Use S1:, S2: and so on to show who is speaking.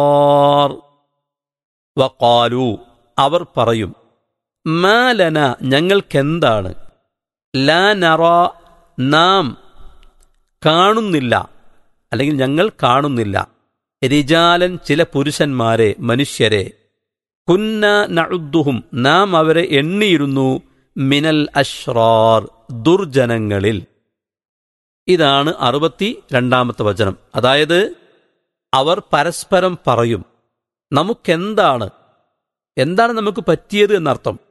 S1: വക്കാലു അവർ പറയും മാലന ഞങ്ങൾക്കെന്താണ് ലാ നറ നാം കാണുന്നില്ല അല്ലെങ്കിൽ ഞങ്ങൾ കാണുന്നില്ല റിജാലൻ ചില പുരുഷന്മാരെ മനുഷ്യരെ കുന്ന നഴുദ്ദുഹും നാം അവരെ എണ്ണിയിരുന്നു മിനൽ അഷ്റാർ ദുർജനങ്ങളിൽ ഇതാണ് അറുപത്തി രണ്ടാമത്തെ വചനം അതായത് അവർ പരസ്പരം പറയും നമുക്കെന്താണ് എന്താണ് നമുക്ക് പറ്റിയത് എന്നർത്ഥം